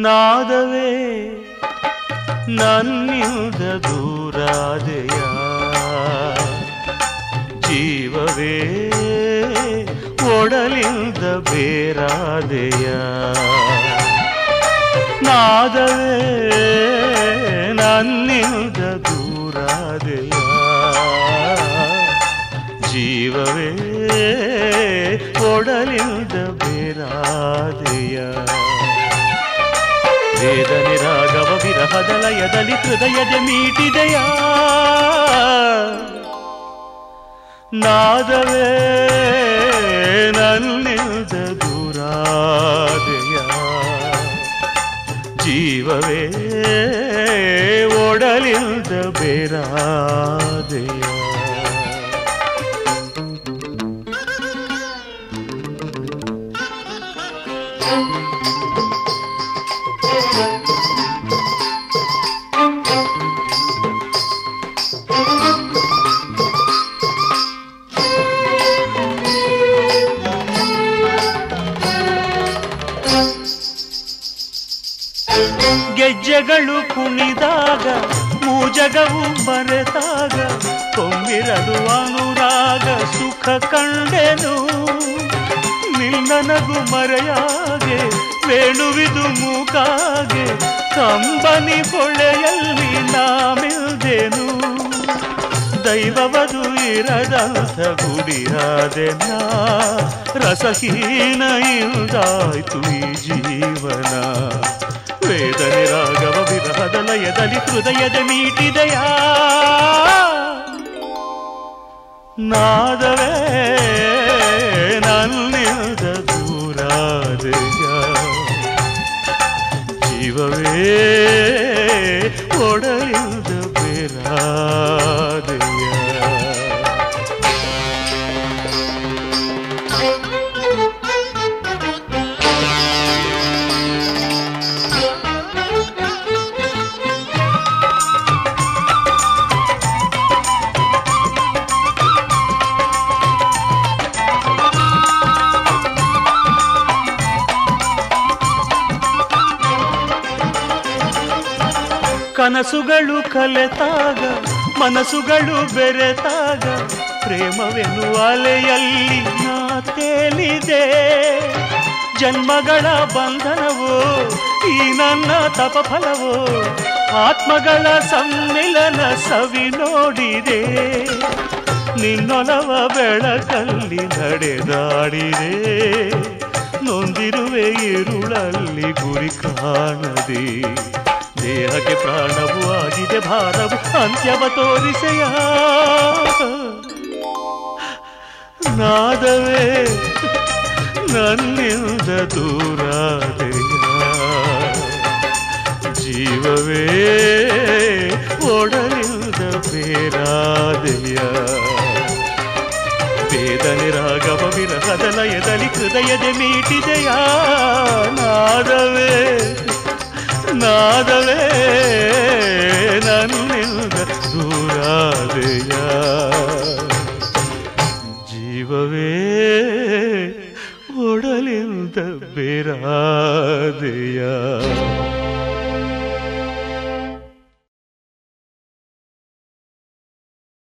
ನಾದವೇ ನನ್ನಿಂದ ದೂರಾದೆಯ ಜೀವವೇ ಒಡಲಿಂದ ಬೇರಾದೆಯ ನಾದವೇ ನನ್ನಿಂದ ದೂರಾದೆಯ ಜೀವವೇ ಒಡಲಿಂದ ಬೇರಾದೆಯ ವೇದನೆ ರಾಗವ ವಿರಹದ ಲಯದಲ್ಲಿ ಹೃದಯದ ಮೀಟಿದೆಯ ನಾದವೇ ನನ್ನಿಂದ ದೂರಾದೆಯ ಜೀವವೇ ಒಡಲಿಂದ ಬೇರಾದೆಯ ಗೆಜ್ಜೆಗಳು ಕುಣಿದಾಗ ಮೂಜಗವು ಮರೆತಾಗ ಕೊಂಗಿರದು ಅನುರಾಗ ಸುಖ ಕಂಡೆನು ನಿನ್ನನಗು ಮರೆಯಾಗೆ ವೇಣುವಿದು ಮೂಕಾಗೆ ಕಂಬನಿ ಹೊಳೆಯಲ್ಲಿ ನಾಮಿಲ್ದೆನು ದೈವವದು ಇರದಂಥ ಗುಡಿಯಾದೆನ ರಸಹೀನ ಇಲ್ದಾಯ್ತು ಈ ಜೀವನ ವೇದನೆ ರಾಗವ ವಿರಹದ ಲಯದಲ್ಲಿ ಹೃದಯದ ಮೀಟಿದೆಯ ನಾದವೇ ನನ್ನಿಂದ ದೂರಾದೆಯ ಜೀವವೇ ಒಡಲಿಂದ ಬೇರಾದೆಯ ಕನಸುಗಳು ಕಲೆತಾಗ ಮನಸ್ಸುಗಳು ಬೆರೆತಾಗ ಪ್ರೇಮವೆನ್ನುವ ಅಲೆಯಲ್ಲಿ ನಾ ತೇಲಿದೆ ಜನ್ಮಗಳ ಬಂಧನವೋ ಈ ನನ್ನ ತಪಫಲವೋ ಆತ್ಮಗಳ ಸಮ್ಮಿಲನ ಸವಿ ನೋಡಿದೆ ನಿನ್ನೊಲವ ಬೆಳಕಲ್ಲಿ ನಡೆದಾಡಿದೆ ನೊಂದಿರುವೆ ഇരുಳಲ್ಲಿ ಗುರಿ ಕಾಣದೆ ದೇಹಕ್ಕೆ ಪ್ರಾಣವು ಆಗಿದೆ ಭಾರವು ಅಂತ್ಯವ ತೋರಿಸೆಯ ನಾದವೇ ನನ್ನಿಂದ ದೂರಾದೆಯ ಜೀವವೇ ಒಡಲಿಂದ ಬೇರಾದೆಯ ವೇದನೆ ರಾಗವ ವಿರಹದ ಲಯದಲ್ಲಿ ಹೃದಯದ ಮೀಟಿದೆಯ ನಾದವೇ ನಾದವೇ ನನ್ನಿಂದ ದೂರಾದೆಯ ಜೀವವೇ ಒಡಲಿಂದ ಬೇರಾದೆಯ